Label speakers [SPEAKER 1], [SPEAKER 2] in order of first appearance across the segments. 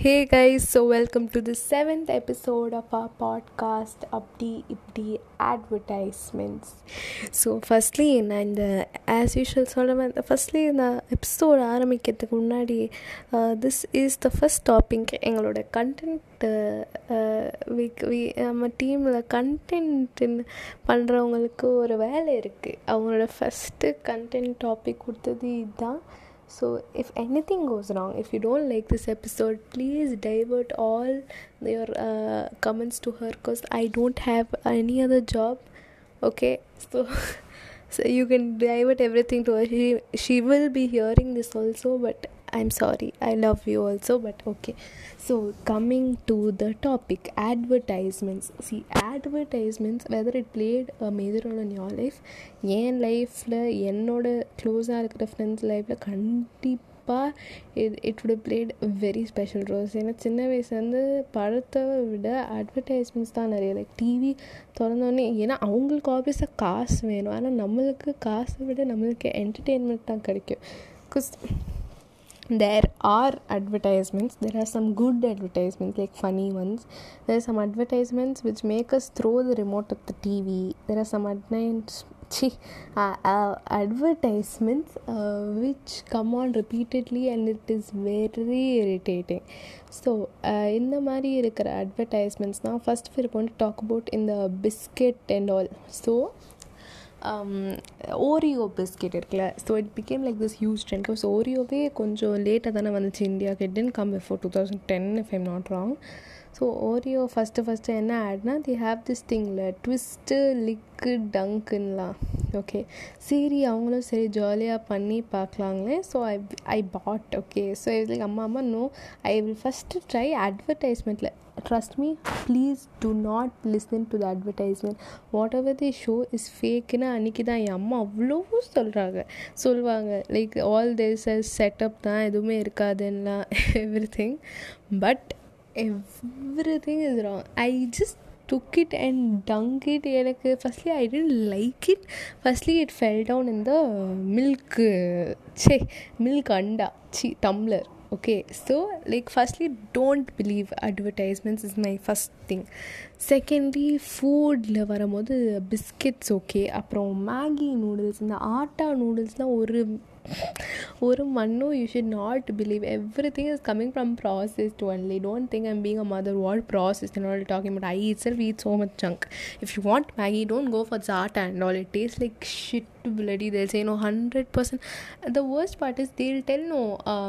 [SPEAKER 1] Hey guys, so welcome to the seventh episode of our podcast Updi Ipdi Advertisements. So firstly நான் இந்த as usual சொல்லுவேன் ஃபஸ்ட்லி இந்த episode ஆரம்பிக்கிறதுக்கு முன்னாடி this is the first topic எங்களோட content நம்ம டீமில் கண்டென்ட் பண்ணுறவங்களுக்கு ஒரு வேலை இருக்குது அவங்களோட ஃபஸ்ட்டு கண்டென்ட் டாபிக் கொடுத்தது இதுதான் so if anything goes wrong if you don't like this episode please divert all your uh, comments to her because i don't have any other job okay so so you can divert everything to her she, she will be hearing this also but I'm sorry, I love you also, but okay. So, coming to the topic advertisements. See, advertisements, whether it played a major role in your life, என் லைஃப்பில் என்னோட க்ளோஸாக இருக்கிற friends லைஃப்பில் கண்டிப்பாக இது it would played very special roles ஏன்னா சின்ன வயசுலேருந்து படத்தை விட அட்வர்டைஸ்மெண்ட்ஸ் தான் நிறைய லைக் டிவி திறந்தோடனே ஏன்னா அவங்களுக்கு ஆப்வியஸாக காசு வேணும் ஆனால் நம்மளுக்கு காசை விட நம்மளுக்கு என்டர்டெயின்மெண்ட் தான் கிடைக்கும் because there are advertisements there are some good advertisements like funny ones there are some advertisements which make us throw the remote of the tv there are some advertisements uh, uh, advertisements uh, which come on repeatedly and it is very irritating ஸோ இந்த மாதிரி இருக்கிற advertisements தான் first we're going to talk about in the biscuit and all so Oreo biscuit இருக்குல்ல so it became like this huge trend because ஓரியோவே கொஞ்சம் லேட்டாக தானே வந்துச்சு இந்தியாவுக்கு it didn't come before two thousand ten if I'm not wrong so Oreo first first என்ன ஆட்னா the have this திங்கில் ட்விஸ்ட்டு லிக்கு டங்குன்னெலாம் ஓகே சரி அவங்களும் சரி ஜாலியாக பண்ணி பார்க்கலாங்களே so I I but okay so இது லைக் அம்மா அம்மா no I will first try அட்வர்டைஸ்மெண்ட்டில் trust me please do not listen to the advertisement whatever the show is ஃபேக்குன்னு அன்றைக்கி தான் என் அம்மா அவ்வளோ சொல்கிறாங்க சொல்லுவாங்க லைக் ஆல் திஸ் செட்டப் தான் எதுவுமே இருக்காதுன்னா everything but everything is wrong I just took it and dunk it எனக்கு firstly I didn't like it firstly it fell down in the milk say milk அண்டா சி tumbler okay so like firstly don't believe advertisements is my first thing secondly ஃபுட்டில் வரும்போது biscuits okay அப்புறம் Maggi noodles இந்த ஆட்டா நூடுல்ஸ்லாம் ஒரு ஒரு மண்ணும் you should not believe everything is coming from processed only don't think I'm being a mother what process not talking but I itself eat so much junk if you want Maggi don't go for chaat and all it taste like shit bloody they'll say no hundred percent the worst part is they'll tell no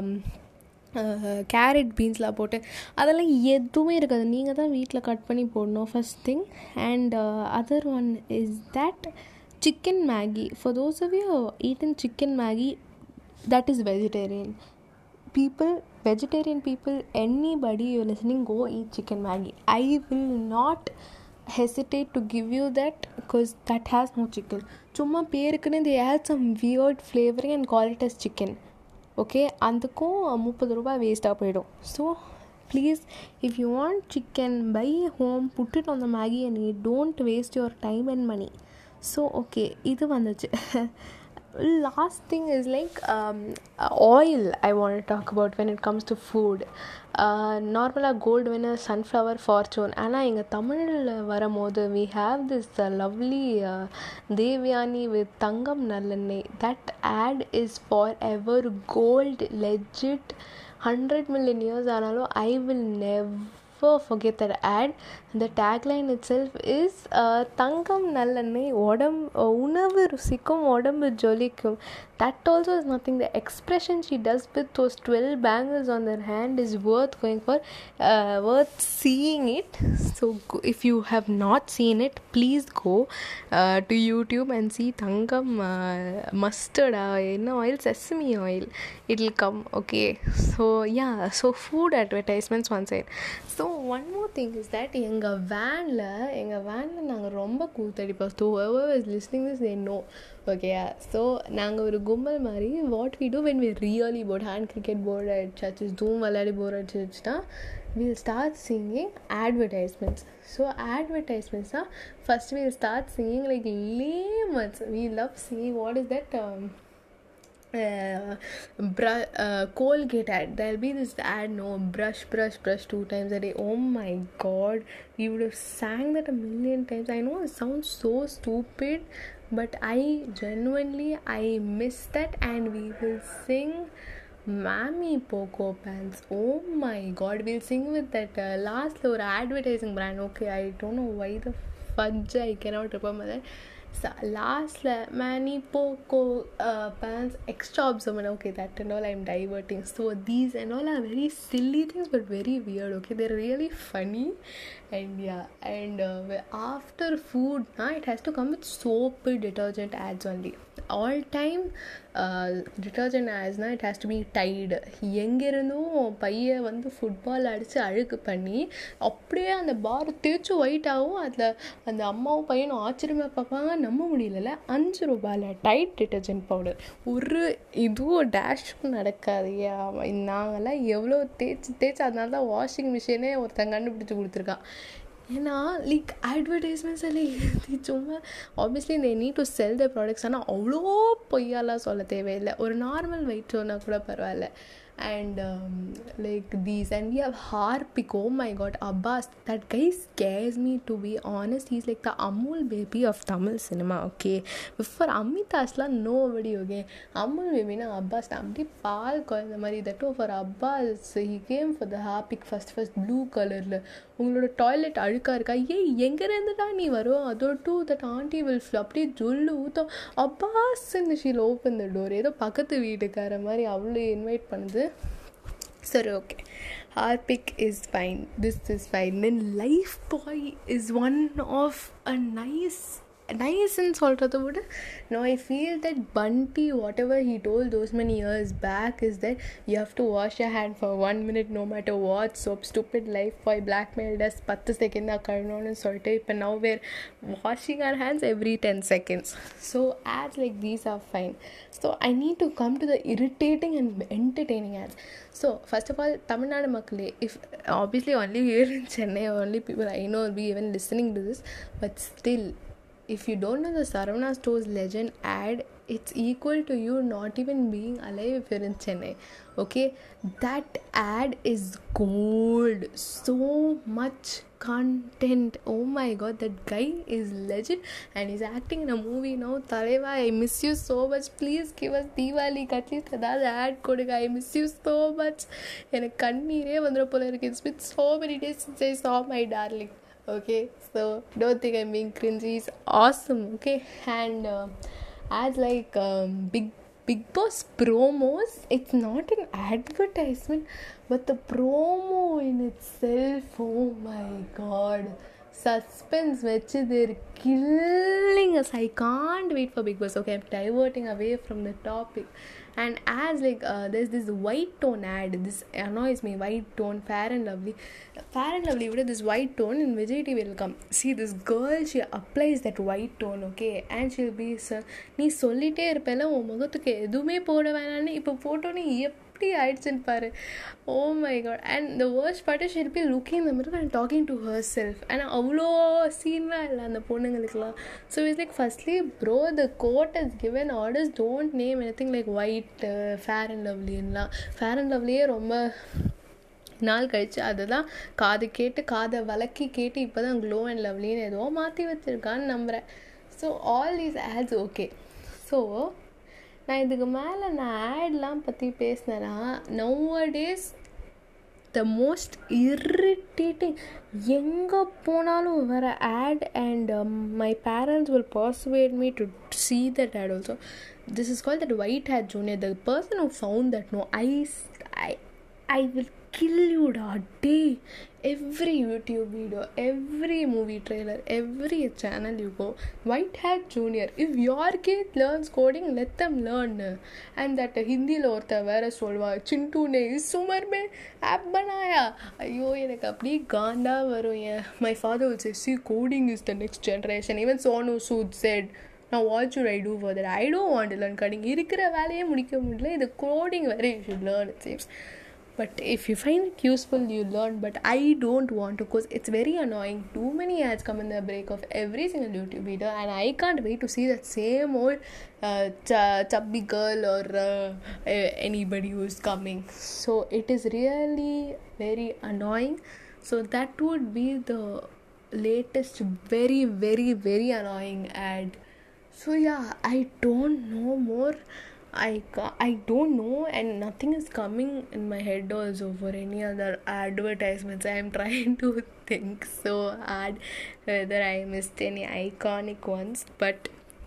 [SPEAKER 1] carrot பீன்ஸ்லாம் போட்டு அதெல்லாம் எதுவுமே இருக்காது நீங்கள் தான் வீட்டில் cut பண்ணி போடணும் first thing and other one is that chicken Maggi for those of you eaten chicken Maggi that is vegetarian people vegetarian people anybody you're listening go eat chicken maggie i will not hesitate to give you that because that has no chicken சும்மா பேருக்குன்னு they add some weird flavoring and call it as chicken okay அதுக்கும் முப்பது ரூபாய் வேஸ்ட்டாக போயிடும் so please if you want chicken buy home put it on the Maggi and you don't waste your time and money so okay இது வந்துச்சு last thing is like um, oil i want to talk about when it comes to food நார்மலாக Gold Winner sunflower Fortune ஆனால் எங்கள் தமிழில் வரும்போது we have this lovely Devyani with Thangam நல்லெண்ணெய் that ad is forever gold legit hundred million years ஆனாலும் I will never forget that ad the tagline itself is Thangam நல்லெண்ணெய் உடம்பு உணவு ருசிக்கும் உடம்பு ஜொலிக்கும் that also is nothing the expression she does with those 12 bangles on their hand is worth going for uh, worth seeing it so if you have not seen it please go uh, to youtube and see tangam uh, mustard in oil sesame oil it will come okay so yeah so food advertisements one side so one more thing is that எங்கள் வேனில் எங்கள் வேனில் நாங்கள் ரொம்ப கூத்தடிப்போம் so is listening this they know ஓகேயா so நாங்கள் ஒரு கும்பல் மாதிரி what we do when we really bored hand cricket bored அடிச்சாச்சு ஜூம் விளையாடி போர் அடிச்சிருச்சுன்னா will start singing advertisements so advertisements are first we'll start singing like lemons we love singing what is that um, uh, br- uh, Colgate ad. There'll be this ad, no, brush, brush, brush two times a day. Oh my god, we would have sang that a million times. I know it sounds so stupid, but I genuinely I miss that, and we will sing. Mammy Poco Pants. Oh my god, we'll sing with that uh, last or advertising brand. Okay, I don't know why the fudge I cannot remember that லாஸ்ட்டில் many Pogo bands extra அப்சர்வன் okay that and all I'm diverting so these and all are very silly things but very weird okay they're really funny and yeah and after ஃபுட்னா it has to come with soap detergent ads only all time detergent ஆட்ஸ்னால் it has to be Tide எங்கேருந்தும் பையன் வந்து football அடித்து அழுக்கு பண்ணி அப்படியே அந்த பார் தேய்ச்சி ஒயிட் ஆகும் அதில் அந்த அம்மாவும் பையனும் ஆச்சரியமாக பார்ப்பாங்க நம்ப முடியல அஞ்சு ரூபாயில் டைட் டிட்டர்ஜென்ட் பவுடர் ஒரு இதுவும் டேஷும் நடக்காது நாங்கள்லாம் எவ்வளோ தேய்ச்சி தேய்ச்சி அதனால தான் வாஷிங் மிஷினே ஒருத்தன் கண்டுபிடிச்சி கொடுத்துருக்கான் ஏன்னா லைக் அட்வர்டைஸ்மெண்ட்ஸ் எல்லாம் சும்மா ஆப்வியஸ்லி இந்த need to sell the products ஆனால் அவ்வளோ பொய்யாலாம் சொல்ல தேவையில்லை ஒரு நார்மல் வெயிட் சொன்னால் கூட பரவாயில்ல and um, like these and we have harpic oh my god abbas that guy scares me to be honest he's like the amul baby of tamil cinema okay for அமிதாஷ்லாம் nobody okay Amul பேபினா அப்பாஸ் அப்படி பால் குழந்த மாதிரி தட்டும் for Abbas he came for the Harpic first first blue கலரில் உங்களோட toilet அழுக்காக இருக்கா ஏய் எங்கேருந்து தான் நீ வரும் அதோட டூ தட் ஆண்டி வில் அப்படியே ஜொல்லு ஊற்றும் Abbas she'll open the door ஏதோ பக்கத்து வீட்டுக்கார மாதிரி அவ்வளோ இன்வைட் பண்ணுது சரி okay Harpic is fine. This is fine. Then Life Boy is one of a nice நைஸ்ன்னு சொல்கிறத விட நோ ஐ ஃபீல் தட் பண்டி whatever he told those many years back is that you have to wash a hand for one minute no matter what soap stupid Lifebuoy black மெயில்டஸ் பத்து second தான் கழணும்னு சொல்லிட்டு இப்போ now we're washing our hands every ten seconds so ads like these are fine so I need to come to the irritating and entertaining ads so first of all Tamil Nadu மக்களே if obviously only here in Chennai only people I know be even listening to this but still if you don't know the Saravana Stores legend ad, it's equal to you not even being alive if you're in Chennai. Okay, that ad is gold. So much content. Oh my god, that guy is legend and he's acting in a movie now. Taleva, I miss you so much. Please give us Diwali at ஏதாவது ad கொடுங்க I miss you so much எனக்கு கண்ணீரே வந்துட போல இருக்கு it's with so many days I saw my darling okay so don't think i'm being cringy it's awesome okay and uh, as like um, big big boss promos it's not an advertisement but the promo in itself oh my god suspense which they're killing us i can't wait for big boss okay i'm diverting away from the topic and as like uh, there's this white tone ad this annoys me white tone fair and lovely fair and lovely with this white tone in vijay tv will come see this girl she applies that white tone okay and she'll be நீ சொல்லிட்டே இருப்பேல உன் முகத்துக்கு எதுவுமே போட வேணான்னு இப்போ போட்டோன்னே எப்படி ஆயிடுச்சுன்னு பாரு oh my god and the worst part she'll be looking the mirror and talking to her self அண்ட் அவ்வளோ சீன்லாம் இல்லை அந்த பொண்ணுங்களுக்குலாம் so it's like firstly bro the code is given orders don't name any thing like white Fair and லவ்லின்லாம் Fair and லவ்லியே ரொம்ப நாள் கழித்து அதை தான் காது கேட்டு காதை வளக்கி கேட்டு இப்போ தான் க்ளோ அண்ட் லவ்லின்னு எதுவோ மாற்றி வச்சுருக்கான்னு நம்புகிறேன் so all these ads okay so நான் இதுக்கு மேலே நான் ஆட்லாம் பற்றி பேசினேன்னா நவ டேஸ் த மோஸ்ட் இரிட்டேட்டிங் எங்கே போனாலும் வர ad and my parents will persuade me to see that ad also this is call that WhiteHat junior the person who found that no I I I will kill you da day every youtube video every movie trailer every channel you go white hat junior if your kid learns coding let them learn and that ஹிந்தியில் ஒருத்தர் வேற சொல்வா சின்டூனே சுமர் மே app பனாயா ஐயோ எனக்கு அப்படியே காண்டா வரும் ஏன் my father will say see coding is the next generation even Sonu Sood said நான் what should I do for that I don't want learn coding இருக்கிற வேலையே முடிக்க முடியல இது கோடிங் வேறு you should learn it seems but if you find it useful you learn but i don't want to because it's very annoying too many ads come in the break of every single youtube video and i can't wait to see that same old uh, ch- chubby girl or uh, anybody who's coming so it is really very annoying so that would be the latest very very very annoying ad so yeah i don't know more I I don't know, and nothing is coming in my head also for any other advertisements. I am trying to think so hard whether I missed any iconic ones, but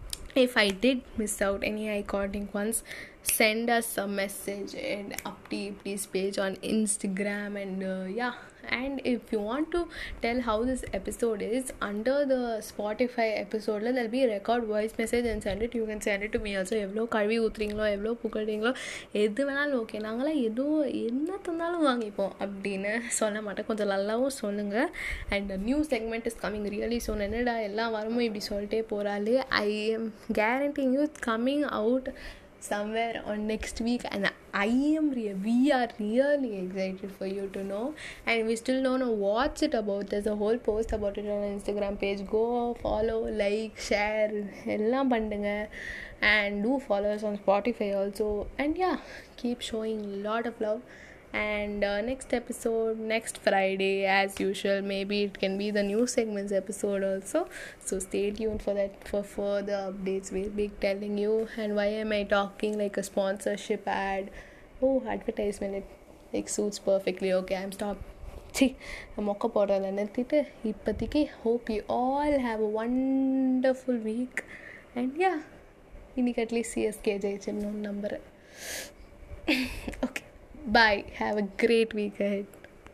[SPEAKER 1] if I did miss out any iconic ones, send us a message and update please page on Instagram and uh, yeah and if you want to tell how this episode is under the Spotify episode there'll be a record voice message and send it you can send it to me also எவ்வளோ கழுவி ஊற்றுறீங்களோ எவ்வளோ புகழ்றீங்களோ எது வேணாலும் okay நாங்களாம் எதுவும் என்ன தந்தாலும் வாங்கிப்போம் அப்படின்னு சொல்ல மாட்டேன் கொஞ்சம் நல்லாவும் சொல்லுங்கள் and new segment is coming really so என்னடா எல்லா வாரமும் இப்படி சொல்லிட்டே போகிறாளே I am guaranteeing you coming out somewhere on next week and i am re- we are really excited for you to know and we still don't know what's it about there's a whole post about it on instagram page go follow like share எல்லாம் பண்ணுங்க and do follow us on spotify also and yeah keep showing a lot of love and uh, next episode next friday as usual maybe it can be the new segments episode also so stay tuned for that for further updates we'll be telling you and why am i talking like a sponsorship ad oh advertisement it like suits perfectly okay i'm stop சி மொக்க போடுறத நிறுத்திட்டு இப்போதைக்கு hope you all have a wonderful week and yeah இன்னைக்கு at least CSK ஜெயிச்சிடணும்னு நம்புகிறேன் okay Bye. Have a great week ahead.